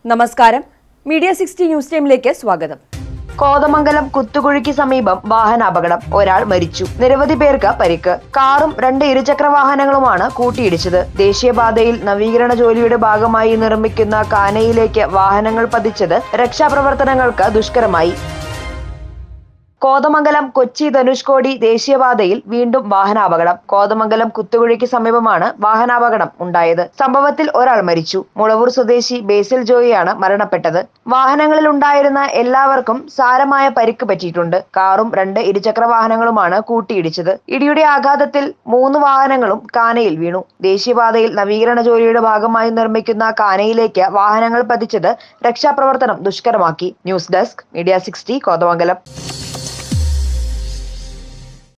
നമസ്കാരം media sixty news ടൈമിലേക്ക് സ്വാഗതം കോതമംഗലം കുത്തുകുഴിക്ക് സമീപം വാഹനാപകടം ഒരാൾ മരിച്ചു നിരവധി പേർക്ക് പരിക്ക് കാറും രണ്ട് ഇരുചക്ര വാഹനങ്ങളുമാണ് കൂട്ടിയിടിച്ചത് ദേശീയപാതയിൽ നവീകരണ ജോലിയുടെ ഭാഗമായി നിർമ്മിക്കുന്ന കാനയിലേക്ക് വാഹനങ്ങൾ പതിച്ചത് രക്ഷാപ്രവർത്തനങ്ങൾക്ക് ദുഷ്കരമായി കോതമംഗലം കൊച്ചി ധനുഷ്കോടി ദേശീയപാതയിൽ വീണ്ടും വാഹനാപകടം കോതമംഗലം കുത്തുകുഴിക്ക് സമീപമാണ് വാഹനാപകടം ഉണ്ടായത് സംഭവത്തിൽ ഒരാൾ മരിച്ചു മുളവൂർ സ്വദേശി ബേസിൽ ജോയിയാണ് മരണപ്പെട്ടത് വാഹനങ്ങളിൽ ഉണ്ടായിരുന്ന എല്ലാവർക്കും സാരമായ പരിക്ക് പറ്റിയിട്ടുണ്ട് കാറും രണ്ട് ഇരുചക്ര വാഹനങ്ങളുമാണ് കൂട്ടിയിടിച്ചത് ഇടിയുടെ ആഘാതത്തിൽ മൂന്ന് വാഹനങ്ങളും കാനയിൽ വീണു ദേശീയപാതയിൽ നവീകരണ ജോലിയുടെ ഭാഗമായി നിർമ്മിക്കുന്ന കാനയിലേക്ക് വാഹനങ്ങൾ പതിച്ചത് രക്ഷാപ്രവർത്തനം ദുഷ്കരമാക്കി news desk media sixty Kothamangalam